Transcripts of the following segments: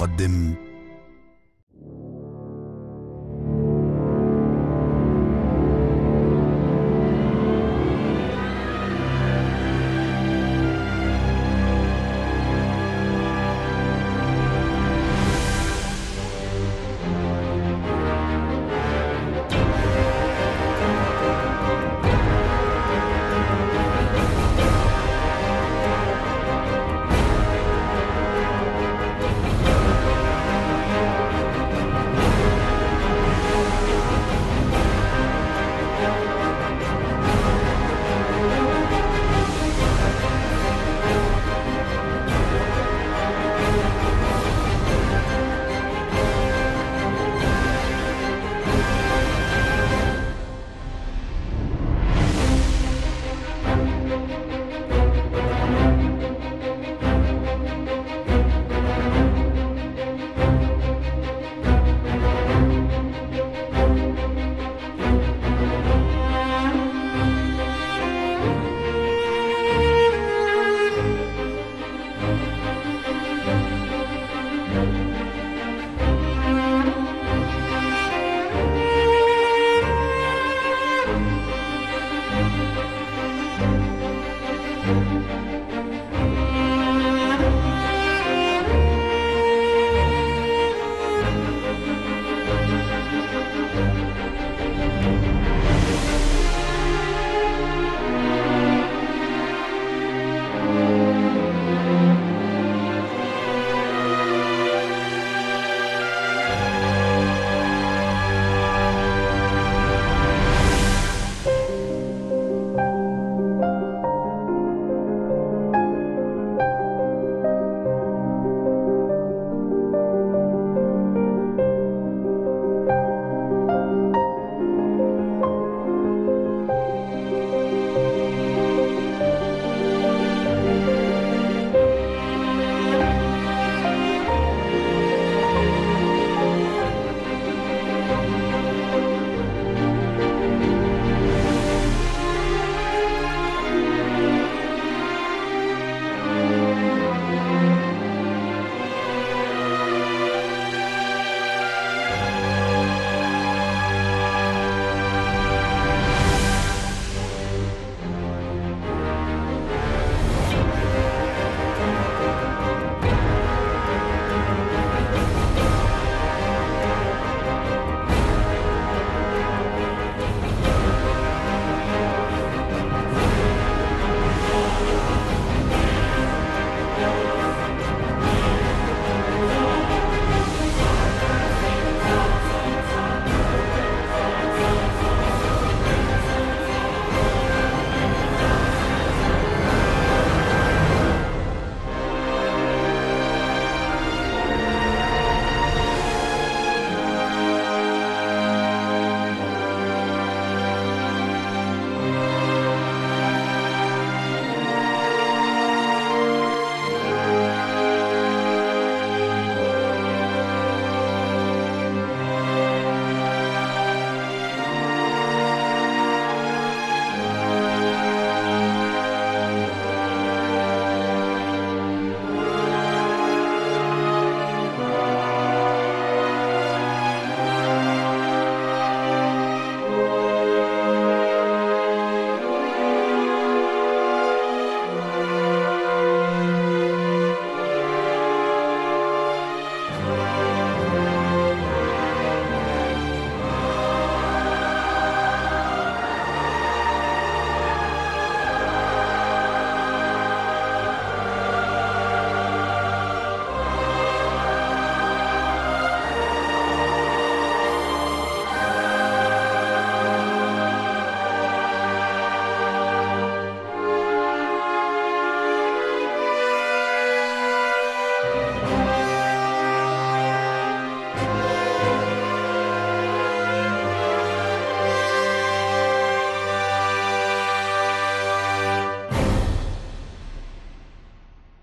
تقدم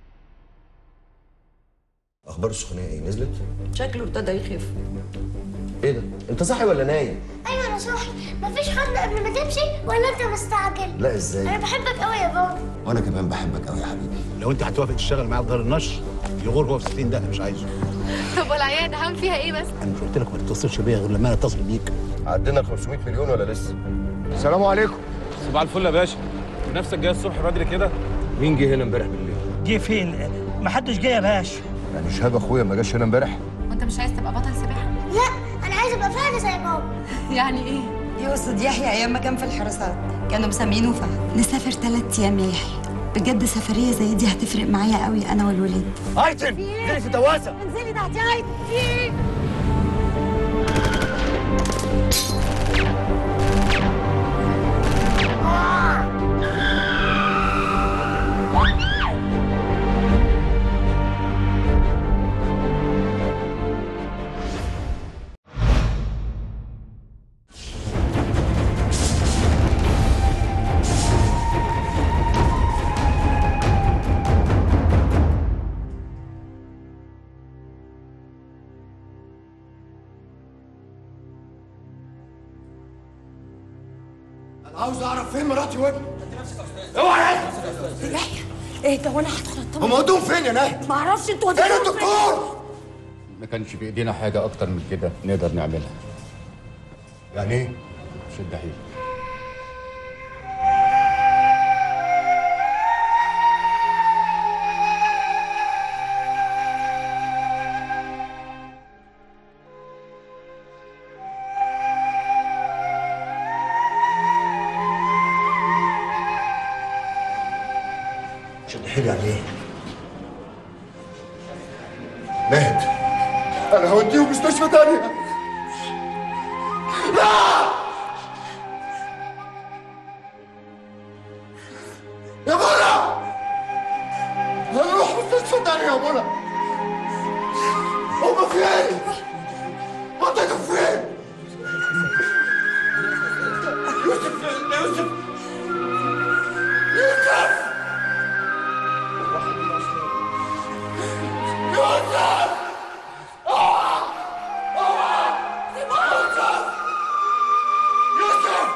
اخبار السخونيه ايه نزلت شكله ابتدى يخف ايه ده انت صاحي ولا نايم ايوه انا صاحي مفيش حد قبل ما تمشي ولا انت مستعجل لا ازاي انا بحبك قوي يا بابا وانا كمان بحبك قوي يا حبيبي لو انت هتوافق تشتغل معايا في دار النشر يغور هو في 60 دقيقه مش عايزه طب والعيادة هعمل فيها ايه بس؟ انا مش قلت لك ما تتصلش بيا غير لما انا اتصل بيك عدينا ال 500 مليون ولا لسه السلام عليكم صباح الفل يا باشا نفسك جاي الصبح بدري كده مين جه هنا امبارح بالليل جه فين؟ محدش جه يا باشا يعني شهاب اخويا ما جاش هنا امبارح وانت مش عايز تبقى بطل سباحة؟ لا انا عايز ابقى فهد زي بابا يعني ايه؟ يقصد يحيى ايام ما كان في الحراسات كانوا مسمينه فهد نسافر ثلاث ايام يا يحيى بجد سفريه زي دي هتفرق معايا قوي انا والولاد ايتم انزلي في دواسه انزلي تحت يا عيد في ايه انا عاوز اعرف فين مراتي وابني يحيى ايه ده وانا هدخل اطمن هم ودوهم فين يا ناهد ما اعرفش انتوا فين وديتوهم الدكتور ما كانش في ايدينا حاجه اكتر من كده نقدر نعملها يعني ايه شد حيلك شد حيلي يعني ايه ناهد انا هوديه مستشفى تانية لا يا منى هنروح مستشفى تانية يا منى هما فين؟ حطيته فين؟ يوسف يوسف يوسف يوسف يوسف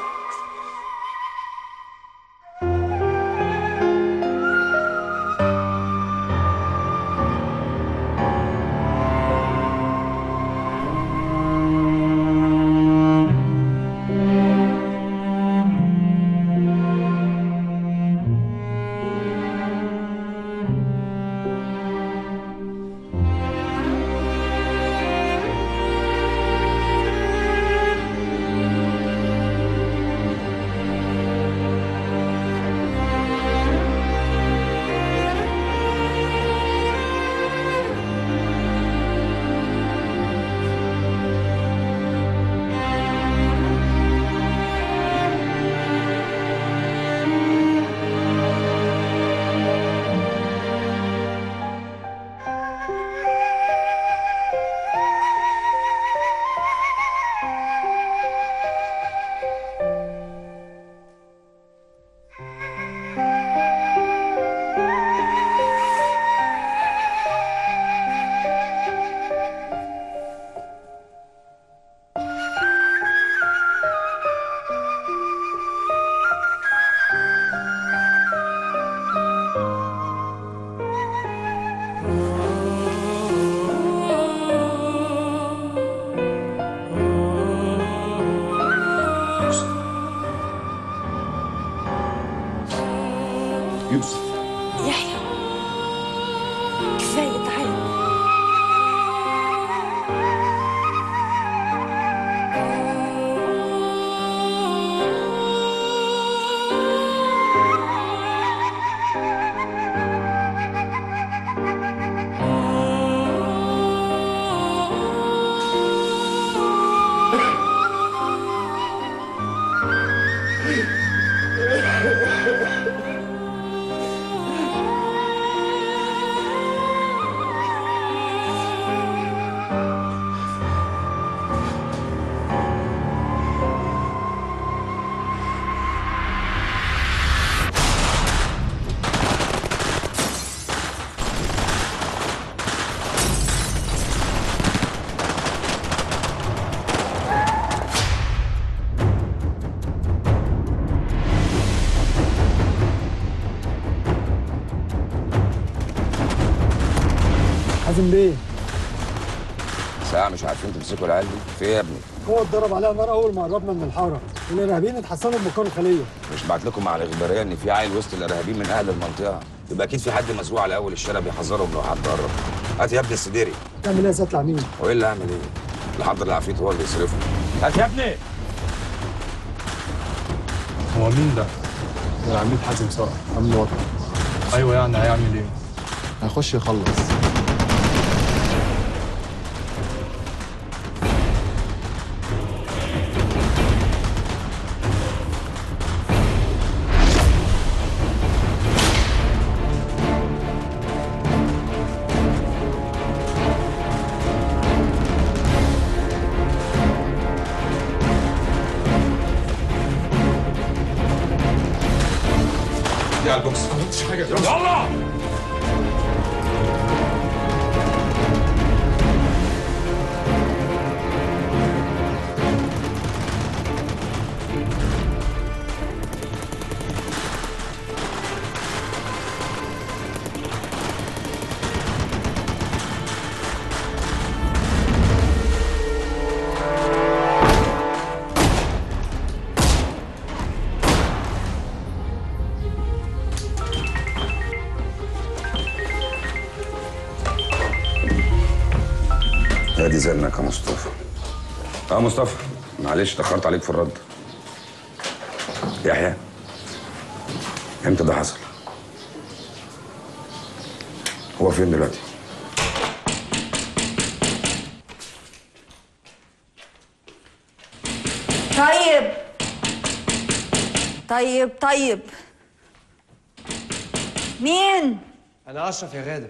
يوسف يحيى كفايه تعالى سالم بيه ساعة مش عارفين تمسكوا العيال دي في ايه يا ابني هو اتضرب عليها نار اول ما قربنا من الحاره والارهابيين اتحصنوا بمكان الخليه مش بعت لكم على الاخباريه ان في عيل وسط الارهابيين من اهل المنطقه يبقى اكيد في حد مسروق على اول الشارع بيحذرهم لو حد قرب هات يا ابني السديري تعمل ايه يا سياده العميد وايه اللي هعمل ايه اللي حضر العفريت هو اللي يصرفه هات يا ابني هو مين ده؟ العميد حازم صقر امن وطني ايوه يعني هيعمل ايه؟ هيخش يخلص دي على البوكس ما عملتش حاجه يلا ادي زنك يا مصطفى اه مصطفى معلش اتاخرت عليك في الرد يحيى امتى ده حصل هو فين دلوقتي طيب طيب طيب مين؟ انا اشرف يا غاده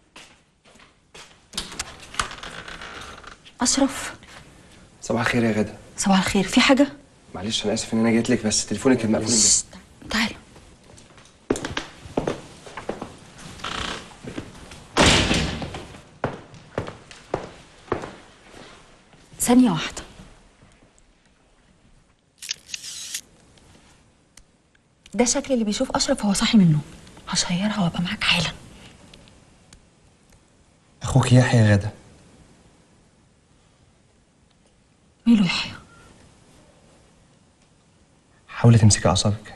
أشرف صباح الخير يا غاده صباح الخير في حاجة؟ معلش انا اسف ان انا جيت لك بس تليفونك كان مقفول امبارح. تعال ثانية واحدة ده شكل اللي بيشوف أشرف وهو صاحي من النوم هشيرها وابقى معاك حالا اخوك يحيى يا غاده ميلو يحيى حاولي تمسكي اعصابك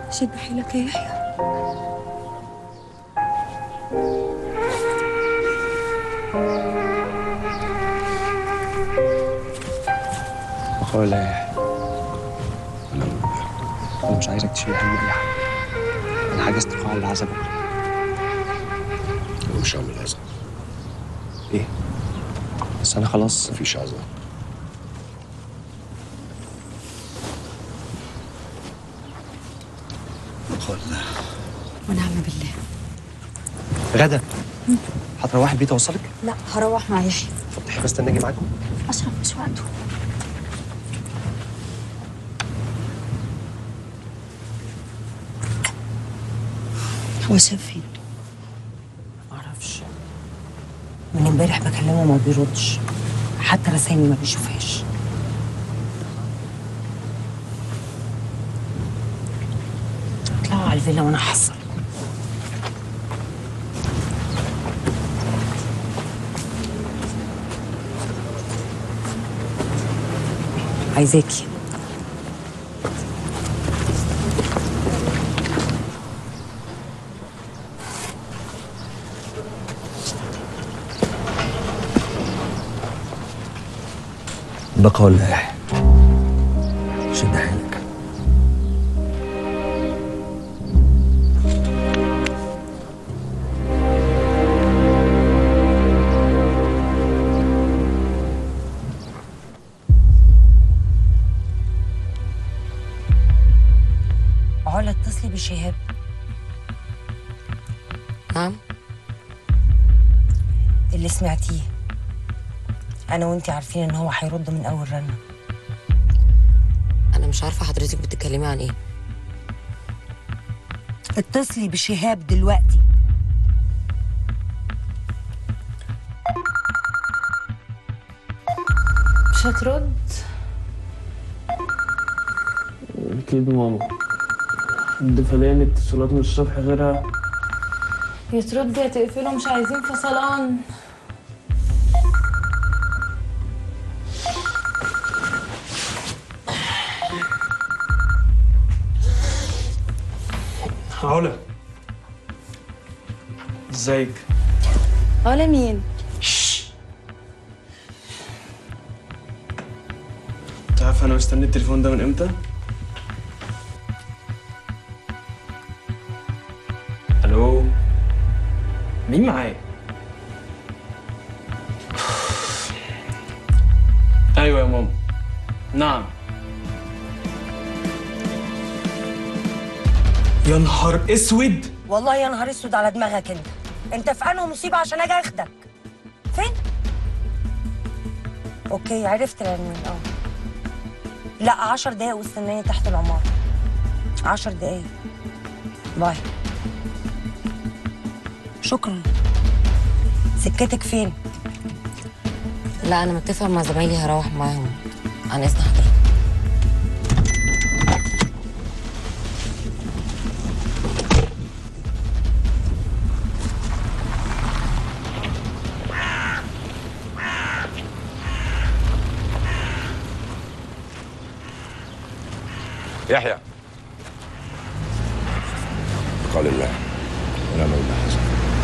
شد حيلك يا يحيى بقى ولا ايه انا مش عايزك تشيل هم اي حاجه انا حجزت قاعه العزا بكره انا مش هعمل عزا ايه بس انا خلاص مفيش عزا ولا ونعم بالله غدا هتروحي البيت اوصلك لا هروح مع يحيى طب تحب استنى اجي معاكم اشرف مش وقته هو شاف فين معرفش من امبارح بكلمه ما بيردش حتى رسايلي ما بيشوفهاش اطلعوا على الفيلا وانا هحصل عايزاكي بقى ولا ايه شد حيلك علا اتصلي بشهاب نعم اللي سمعتيه انا وانتي عارفين ان هو هيرد من اول رنه انا مش عارفه حضرتك بتتكلمي عن ايه اتصلي بشهاب دلوقتي مش هترد أكيد ماما ده فلان اتصالات من الصبح غيرها يا ترد يا تقفله مش عايزين فصلان علا ازيك ولا مين انت عارف انا مستني التليفون ده من امتى الو مين معايا ايوه يا ماما نعم يا نهار اسود والله يا نهار اسود على دماغك انت انت في انه مصيبه عشان اجي اخدك فين اوكي عرفت العنوان اه لا عشر دقايق واستناني تحت العماره عشر دقايق باي شكرا سكتك فين لا انا متفقه مع زمايلي هروح معاهم عن اذن حضرتك يحيى قال الله ونعم بالله حسن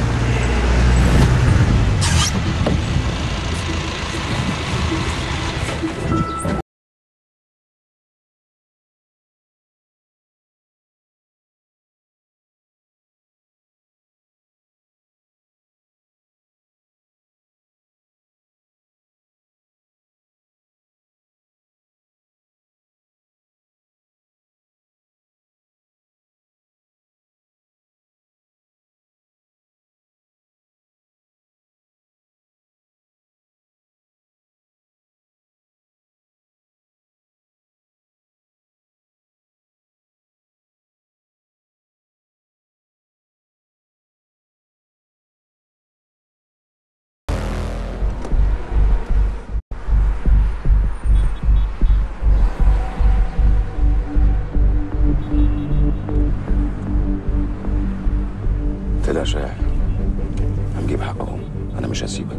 تقلقش يا يحيى هنجيب حقهم انا مش هسيبك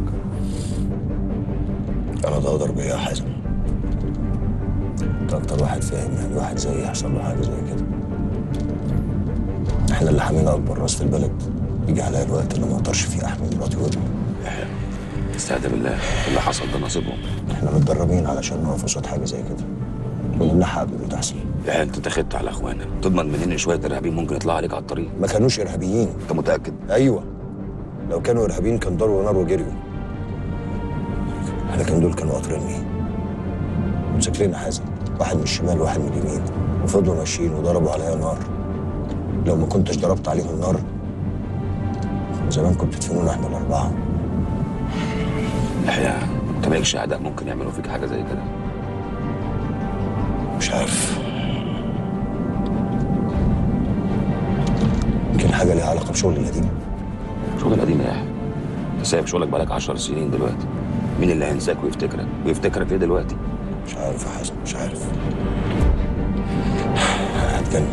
انا ضغطر بيه يا حازم انت اكتر واحد فاهم يعني واحد زيي يحصل له حاجه زي كده احنا اللي حامينا اكبر راس في البلد يجي عليا الوقت اللي ما اقدرش فيه احمي مراتي وابني استهدى بالله اللي حصل ده نصيبهم احنا متدربين علشان نقف قصاد حاجه زي كده ونمنعها قبل ما تحصل يا انت اتخذت على اخوانا تضمن منين ان شويه ارهابيين ممكن يطلعوا عليك على الطريق ما كانوش ارهابيين انت متاكد ايوه لو كانوا ارهابيين كان ضربوا نار وجريوا لكن دول كانوا قاطريني مسكلين حازم واحد من الشمال واحد من اليمين وفضلوا ماشيين وضربوا عليا نار لو ما كنتش ضربت عليهم نار زمانكم بتدفنونا احنا الاربعه يحيى انت مالكش اعداء ممكن يعملوا فيك حاجه زي كده مش عارف يمكن حاجه ليها علاقه بشغلي القديم شغل قديم يا يحيى انت سايب شغلك بقالك 10 سنين دلوقتي مين اللي هينساك ويفتكرك ويفتكرك ايه دلوقتي مش عارف يا حازم مش عارف هتجنن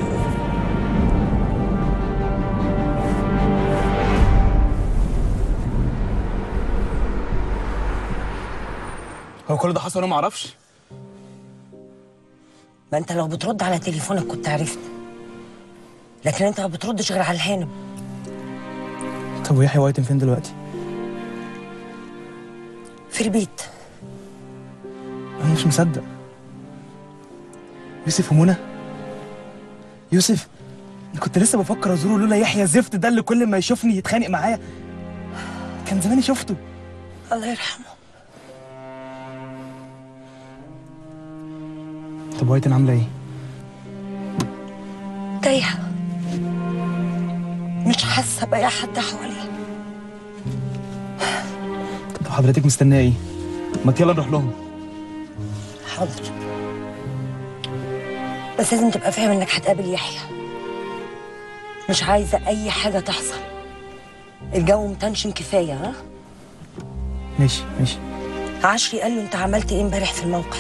هو كل ده حصل وانا ما اعرفش ما انت لو بترد على تليفونك كنت عرفت لكن انت ما بتردش غير على الهانم طب ويحيى وايتن فين دلوقتي في البيت انا مش مصدق يوسف ومنى يوسف انا كنت لسه بفكر ازوره لولا يحيى الزفت ده اللي كل ما يشوفني يتخانق معايا كان زماني شفته الله يرحمه طب وايتن عامله ايه تايهه مش حاسه باي حد حواليها طب حضرتك مستنيه ايه ما يلا نروح لهم حاضر بس لازم تبقى فاهم انك هتقابل يحيى مش عايزه اي حاجه تحصل الجو متنشن كفايه ها ماشي ماشي عشري قال له انت عملت ايه امبارح في الموقع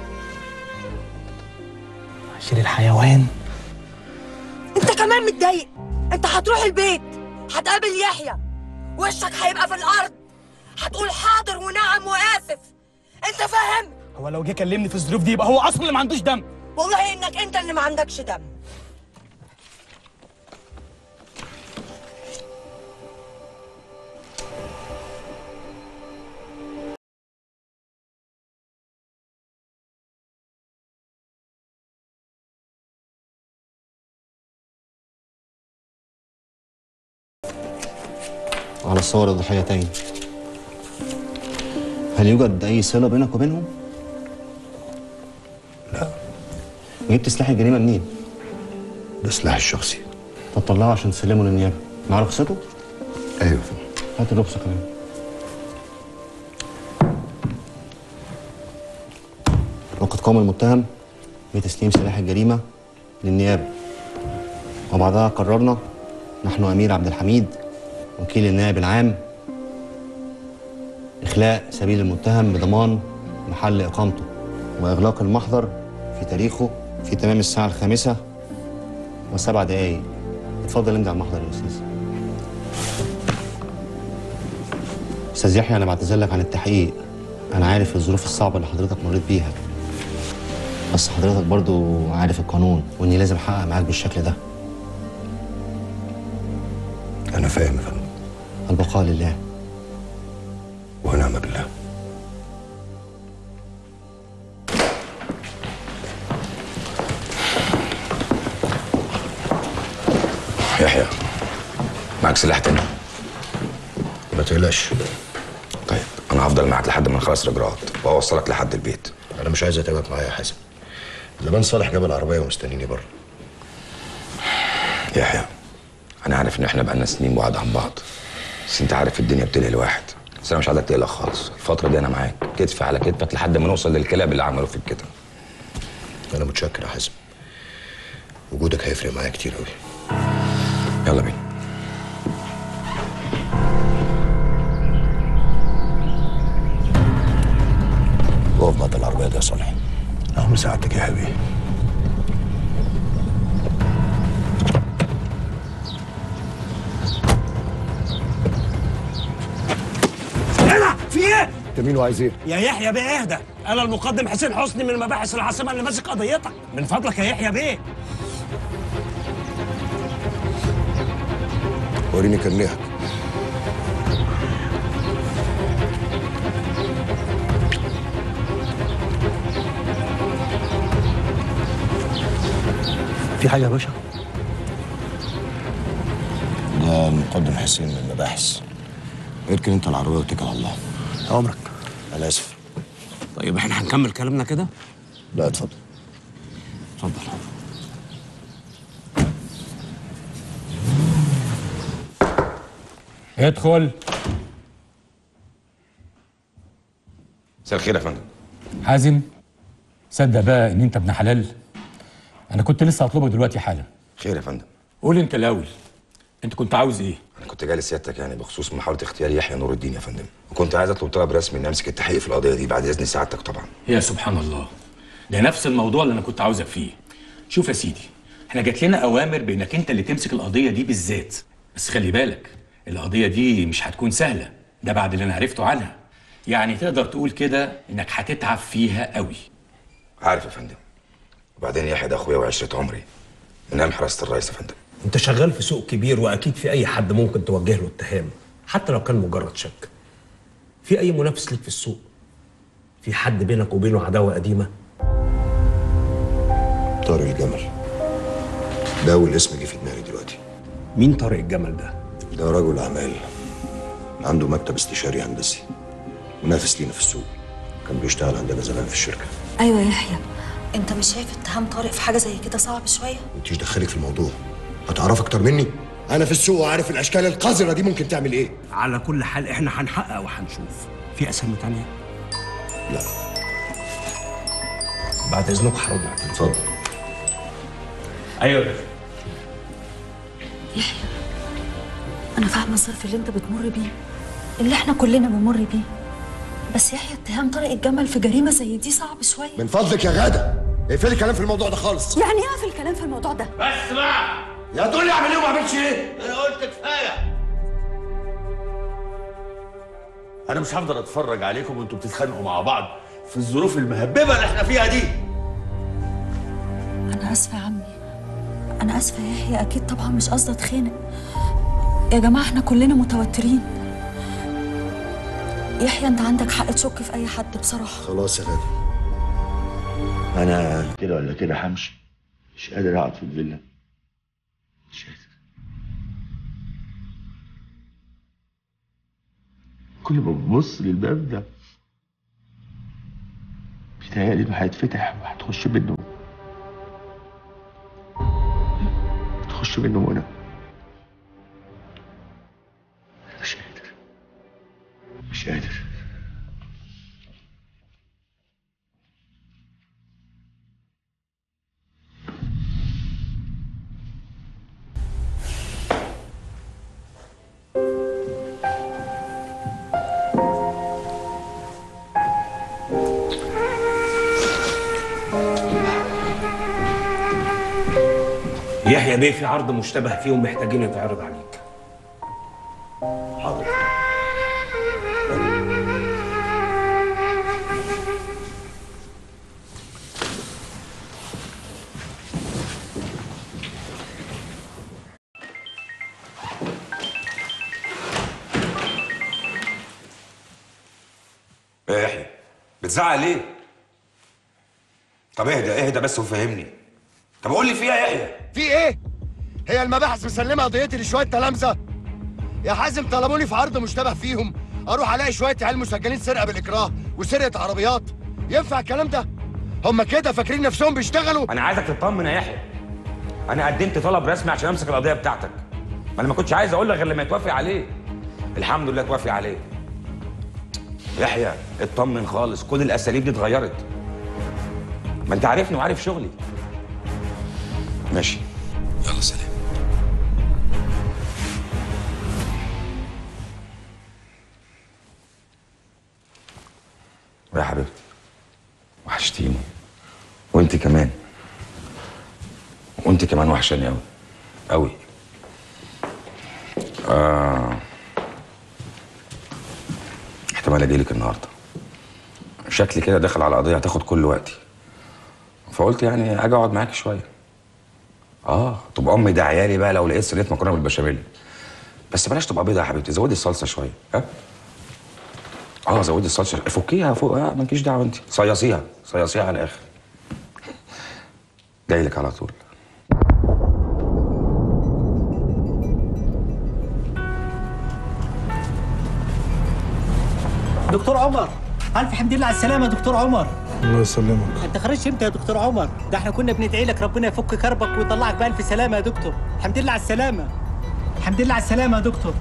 عشان الحيوان انت كمان متضايق انت هتروح البيت هتقابل يحيى وشك هيبقى في الارض هتقول حاضر ونعم واسف انت فاهم هو لو جه كلمني في الظروف دي يبقى هو اصلا اللي ما عندوش دم والله انك انت اللي ما عندكش دم على الصور الضحيتين هل يوجد أي صلة بينك وبينهم؟ لا جبت سلاح الجريمة منين؟ ده سلاحي الشخصي طب طلعه عشان تسلمه للنيابة مع رخصته؟ ايوه هات الرخصة كمان وقد قام المتهم بتسليم سلاح الجريمة للنيابة وبعدها قررنا نحن أمير عبد الحميد وكيل النائب العام إخلاء سبيل المتهم بضمان محل إقامته وإغلاق المحضر في تاريخه في تمام الساعة الخامسة وسبع دقايق اتفضل امضي على المحضر يا أستاذ أستاذ يحيى أنا بعتذر لك عن التحقيق أنا عارف الظروف الصعبة اللي حضرتك مريت بيها بس حضرتك برضو عارف القانون وإني لازم أحقق معاك بالشكل ده انا فاهم يا فندم البقاء لله ونعم بالله يحيى معاك سلاح تاني ما تقلقش طيب انا هفضل معاك لحد ما نخلص الاجراءات واوصلك لحد البيت انا مش عايز اتعبك معايا يا حازم زمان صالح جاب العربيه ومستنيني بره يحيى انا عارف ان احنا بقالنا سنين بعاد عن بعض بس انت عارف الدنيا بتلهي الواحد بس انا مش عايزك تقلق خالص الفتره دي انا معاك كتف على كتفك لحد ما نوصل للكلاب اللي عملوا فيك كده انا متشكر يا حازم وجودك هيفرق معايا كتير قوي يلا بينا اقف بعد العربيه دي يا صالح اهو ساعتك يا حبيبي هنا في ايه؟ انت مين وعايز ايه؟ يا يحيى بيه اهدى انا المقدم حسين حسني من مباحث العاصمه اللي ماسك قضيتك من فضلك يا يحيى بيه وريني كرنيهك في حاجه يا باشا ده المقدم حسين من المباحث اركن انت العربيه واتكل على الله عمرك انا اسف طيب احنا هنكمل كلامنا كده لا اتفضل اتفضل ادخل مساء الخير يا فندم حازم صدق بقى ان انت ابن حلال انا كنت لسه هطلبك دلوقتي حالا خير يا فندم قول انت الاول انت كنت عاوز ايه انا كنت جاي لسيادتك يعني بخصوص محاوله اختيار يحيى نور الدين يا فندم وكنت عايز اطلب طلب رسمي اني امسك التحقيق في القضيه دي بعد اذن سعادتك طبعا يا سبحان الله ده نفس الموضوع اللي انا كنت عاوزك فيه شوف يا سيدي احنا جات لنا اوامر بانك انت اللي تمسك القضيه دي بالذات بس خلي بالك القضيه دي مش هتكون سهله ده بعد اللي انا عرفته عنها يعني تقدر تقول كده انك هتتعب فيها قوي عارف يا فندم وبعدين يحيى ده اخويا وعشره عمري من ايام حراسه الرئيس يا فندم انت شغال في سوق كبير واكيد في اي حد ممكن توجه له اتهام حتى لو كان مجرد شك في اي منافس ليك في السوق في حد بينك وبينه عداوه قديمه طارق الجمل ده اول اسم جه في دماغي دلوقتي مين طارق الجمل ده ده رجل اعمال عنده مكتب استشاري هندسي منافس لينا في السوق كان بيشتغل عندنا زمان في الشركه ايوه يا يحيى انت مش شايف اتهام طارق في حاجه زي كده صعب شويه انتيش دخلك في الموضوع هتعرف اكتر مني انا في السوق وعارف الاشكال القذره دي ممكن تعمل ايه على كل حال احنا هنحقق وهنشوف في اسامي تانية لا بعد اذنك هرد عليك اتفضل ايوه يا باشا يحيى انا فاهمه الظرف اللي انت بتمر بيه اللي احنا كلنا بنمر بيه بس يحيى اتهام طارق الجمل في جريمه زي دي صعب شويه من فضلك يا غاده اقفلي الكلام في الموضوع ده خالص يعني ايه في الكلام في الموضوع ده بس بقى يا تقول لي اعمل ايه وما اعملش ايه انا قلت كفايه انا مش هفضل اتفرج عليكم وانتوا بتتخانقوا مع بعض في الظروف المهببه اللي احنا فيها دي انا اسفه يا عمي انا اسفه يا يحيى اكيد طبعا مش قصدي اتخانق يا جماعه احنا كلنا متوترين يحيى انت عندك حق تشك في اي حد بصراحه خلاص يا غاده انا كده ولا كده همشي مش قادر اقعد في الفيلا مش قادر كل ما ببص للباب ده بيتهيألي انه هيتفتح وهتخش منه تخش منه منى مش قادر مش قادر يحيى بيه في عرض مشتبه فيه ومحتاجين يتعرض عليك حاضر ايه يا يحيى بتزعق ليه طب اهدى اهدى بس وفهمني طب قول لي فيها يا يحيى في ايه؟ هي المباحث مسلمه قضيتي لشويه تلامذه؟ يا حازم طلبوني في عرض مشتبه فيهم اروح الاقي شويه عيال مسجلين سرقه بالاكراه وسرقه عربيات ينفع الكلام ده؟ هم كده فاكرين نفسهم بيشتغلوا؟ انا عايزك تطمن يا يحيى انا قدمت طلب رسمي عشان امسك القضيه بتاعتك ما انا ما كنتش عايز اقول لك غير لما يتوافق عليه الحمد لله توافق عليه يحيى اطمن خالص كل الاساليب دي اتغيرت ما انت عارفني وعارف شغلي ماشي يلا سلام يا حبيبتي وحشتيني وانت كمان وانت كمان وحشاني قوي قوي آه. احتمال اجيلك النهارده شكلي كده داخل على قضيه هتاخد كل وقتي فقلت يعني اجي اقعد معاك شويه اه طب امي ده عيالي بقى لو لقيت صينيه مكرونه بالبشاميل بس بلاش تبقى بيضه يا حبيبتي زودي الصلصه شويه ها اه زودي الصلصه فكيها فوق اه مالكيش دعوه انت صيصيها صيصيها على الاخر جاي لك على طول دكتور عمر الف حمد لله على السلامه يا دكتور عمر الله يسلمك انت خرجت امتى يا دكتور عمر ده احنا كنا بندعي لك ربنا يفك كربك ويطلعك بالف سلامه يا دكتور الحمد لله على السلامه الحمد لله على السلامه يا دكتور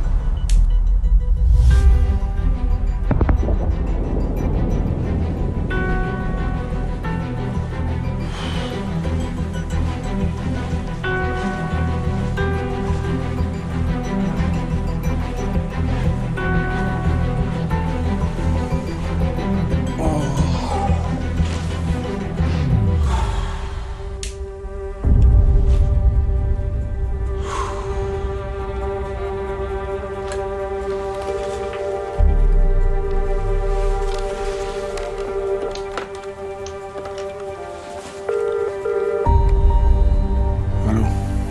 الو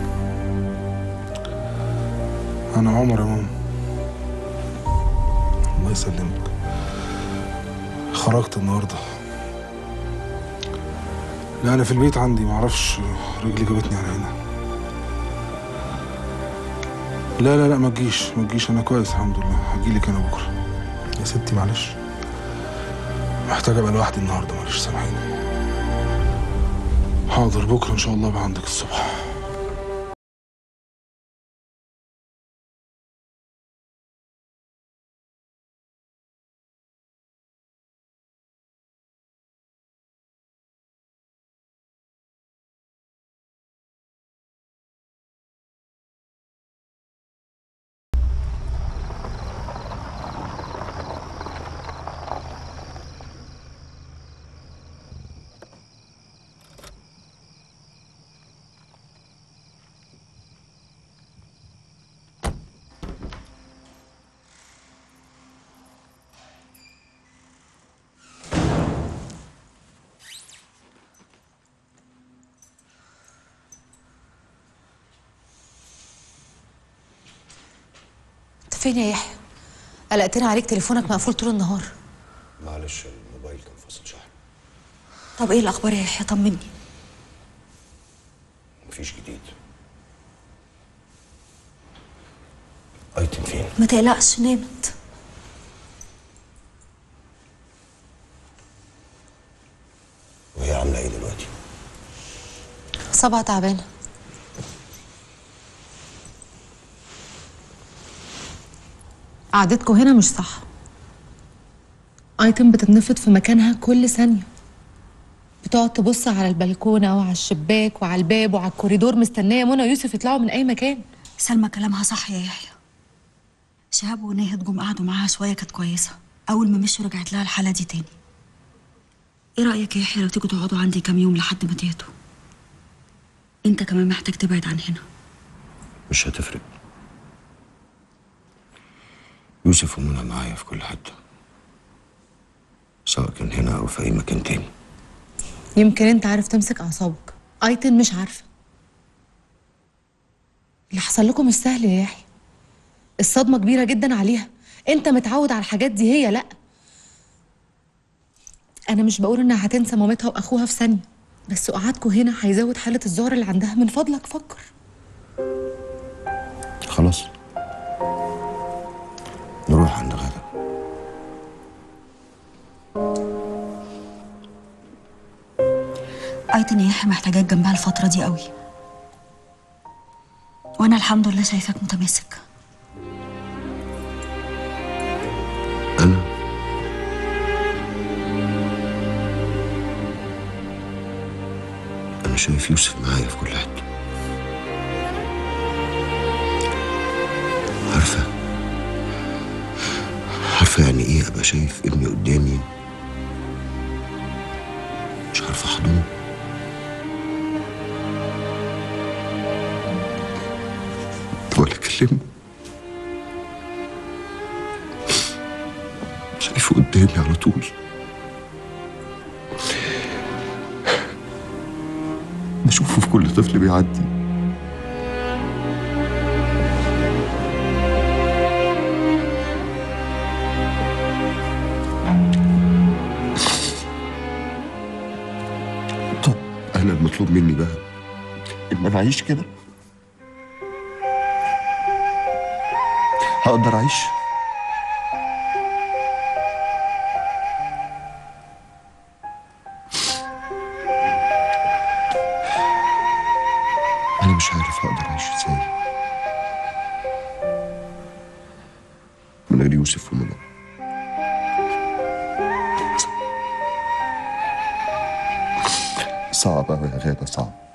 انا عمر يا ماما الله يسلمك خرجت النهارده لا انا في البيت عندي معرفش رجلي جابتني على هنا لا لا لا ما تجيش ما تجيش انا كويس الحمد لله هجيلك انا بكره يا ستي معلش محتاج ابقى لوحدي النهارده معلش سامحيني حاضر بكره ان شاء الله ابقى عندك الصبح انت فين يا يحيى قلقتني عليك تليفونك مقفول طول النهار معلش الموبايل كان فاصل شحن طب ايه الاخبار يا يحيى طمني مفيش جديد ايتم فين ما تقلقش نامت وهي عامله ايه دلوقتي صبعة تعبانة قعدتكوا هنا مش صح ايتم بتتنفض في مكانها كل ثانية بتقعد تبص على البلكونة وعلى الشباك وعلى الباب وعلى الكوريدور مستنية منى ويوسف يطلعوا من أي مكان سلمى كلامها صح يا يحيى شهاب وناهد جم قعدوا معاها شويه كانت كويسه اول ما مشوا رجعت لها الحاله دي تاني ايه رايك يا يحيى لو تيجوا تقعدوا عندي كام يوم لحد ما تهدوا انت كمان محتاج تبعد عن هنا مش هتفرق يوسف ومنى معايا في كل حته سواء كان هنا او في اي مكان تاني يمكن انت عارف تمسك اعصابك ايتن مش عارفه اللي حصل لكم مش سهل يا يحيى الصدمه كبيره جدا عليها انت متعود على الحاجات دي هي لا انا مش بقول انها هتنسى مامتها واخوها في ثانيه بس قعدكوا هنا هيزود حاله الذعر اللي عندها من فضلك فكر خلاص نروح عند غدا ايتن يا يحيى محتاجاك جنبها الفتره دي قوي وانا الحمد لله شايفاك متماسك انا انا شايف يوسف معايا في كل حته عارفه عارفه يعني ايه ابقى شايف ابني قدامي مش عارفه احضنه ولا اكلمه شايفه قدامي على طول بشوفه في كل طفل بيعدي هعيش كده هقدر اعيش انا مش عارف هقدر اعيش ازاي من غير يوسف ومنى صعب أوي يا غادة صعب